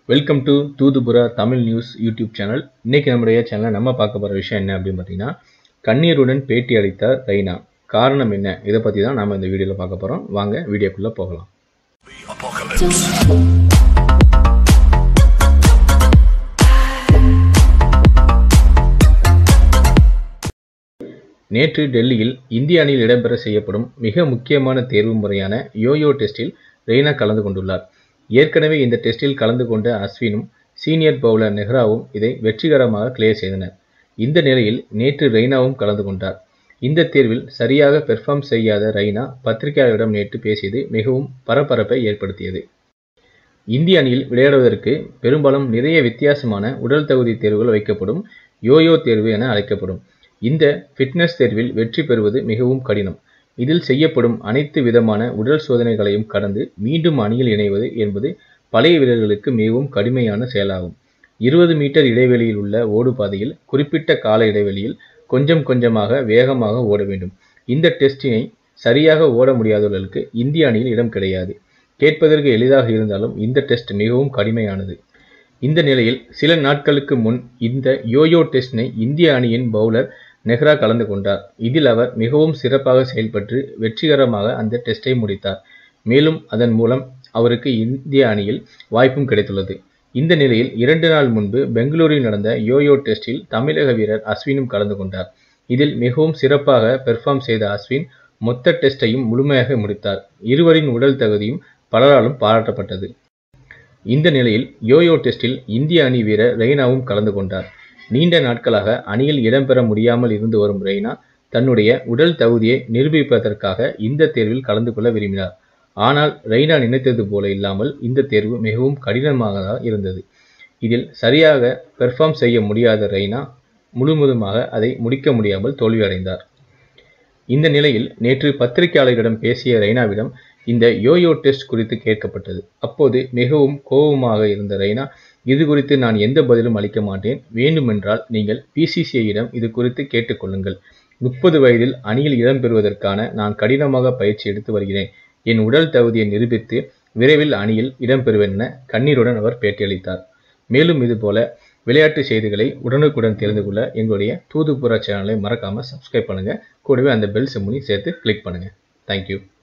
welcome to தூதுபுரா Tamil news YouTube channel இன்னைக்கு நம்முடைய சேனலில் நம்ம பார்க்க போகிற விஷயம் என்ன அப்படின்னு பார்த்தீங்கன்னா கண்ணீருடன் பேட்டி அளித்தார் ரெய்னா காரணம் என்ன இதை பற்றி தான் நம்ம இந்த வீடியோவில் பார்க்க போகிறோம் வாங்க வீடியோக்குள்ளே போகலாம் நேற்று டெல்லியில் இந்திய அணியில் இடம்பெற செய்யப்படும் மிக முக்கியமான தேர்வு முறையான யோயோ டெஸ்டில் ரெய்னா கலந்து கொண்டுள்ளார் ஏற்கனவே இந்த டெஸ்டில் கலந்து கொண்ட அஸ்வினும் சீனியர் பவுலர் நெஹ்ராவும் இதை வெற்றிகரமாக கிளியர் செய்தனர் இந்த நிலையில் நேற்று ரெய்னாவும் கலந்து கொண்டார் இந்த தேர்வில் சரியாக பெர்ஃபார்ம் செய்யாத ரெய்னா பத்திரிகையாளரிடம் நேற்று பேசியது மிகவும் பரபரப்பை ஏற்படுத்தியது இந்திய அணியில் விளையாடுவதற்கு பெரும்பாலும் நிறைய வித்தியாசமான உடல் தகுதி தேர்வுகள் வைக்கப்படும் யோயோ தேர்வு என அழைக்கப்படும் இந்த ஃபிட்னஸ் தேர்வில் வெற்றி பெறுவது மிகவும் கடினம் இதில் செய்யப்படும் அனைத்து விதமான உடல் சோதனைகளையும் கடந்து மீண்டும் அணியில் இணைவது என்பது பழைய வீரர்களுக்கு மிகவும் கடுமையான செயலாகும் இருபது மீட்டர் இடைவெளியில் உள்ள ஓடுபாதையில் குறிப்பிட்ட கால இடைவெளியில் கொஞ்சம் கொஞ்சமாக வேகமாக ஓட வேண்டும் இந்த டெஸ்டினை சரியாக ஓட முடியாதவர்களுக்கு இந்திய அணியில் இடம் கிடையாது கேட்பதற்கு எளிதாக இருந்தாலும் இந்த டெஸ்ட் மிகவும் கடுமையானது இந்த நிலையில் சில நாட்களுக்கு முன் இந்த யோயோ டெஸ்டினை இந்திய அணியின் பவுலர் நெஹ்ரா கலந்து கொண்டார் இதில் அவர் மிகவும் சிறப்பாக செயல்பட்டு வெற்றிகரமாக அந்த டெஸ்டை முடித்தார் மேலும் அதன் மூலம் அவருக்கு இந்திய அணியில் வாய்ப்பும் கிடைத்துள்ளது இந்த நிலையில் இரண்டு நாள் முன்பு பெங்களூரில் நடந்த யோயோ டெஸ்டில் தமிழக வீரர் அஸ்வினும் கலந்து கொண்டார் இதில் மிகவும் சிறப்பாக பெர்ஃபார்ம் செய்த அஸ்வின் மொத்த டெஸ்டையும் முழுமையாக முடித்தார் இருவரின் உடல் தகுதியும் பலராலும் பாராட்டப்பட்டது இந்த நிலையில் யோயோ டெஸ்டில் இந்திய அணி வீரர் ரெய்னாவும் கலந்து கொண்டார் நீண்ட நாட்களாக அணியில் இடம்பெற முடியாமல் இருந்து வரும் ரெய்னா தன்னுடைய உடல் தகுதியை நிரூபிப்பதற்காக இந்த தேர்வில் கலந்து கொள்ள விரும்பினார் ஆனால் ரெய்னா நினைத்தது போல இல்லாமல் இந்த தேர்வு மிகவும் கடினமாக இருந்தது இதில் சரியாக பெர்ஃபார்ம் செய்ய முடியாத ரெய்னா முழுவதுமாக அதை முடிக்க முடியாமல் தோல்வியடைந்தார் இந்த நிலையில் நேற்று பத்திரிகையாளர்களிடம் பேசிய ரெய்னாவிடம் இந்த யோயோ டெஸ்ட் குறித்து கேட்கப்பட்டது அப்போது மிகவும் கோபமாக இருந்த ரெய்னா இது குறித்து நான் எந்த பதிலும் அளிக்க மாட்டேன் வேண்டுமென்றால் நீங்கள் பிசிசிஐயிடம் இது குறித்து கேட்டுக்கொள்ளுங்கள் முப்பது வயதில் அணியில் இடம்பெறுவதற்கான நான் கடினமாக பயிற்சி எடுத்து வருகிறேன் என் உடல் தகுதியை நிரூபித்து விரைவில் அணியில் இடம்பெறுவேன் என கண்ணீருடன் அவர் பேட்டியளித்தார் மேலும் இதுபோல விளையாட்டு செய்திகளை உடனுக்குடன் தெரிந்து கொள்ள எங்களுடைய தூதுப்புற சேனலை மறக்காமல் சப்ஸ்கிரைப் பண்ணுங்கள் கூடவே அந்த பெல் சிம்முனி சேர்த்து கிளிக் பண்ணுங்கள் தேங்க்யூ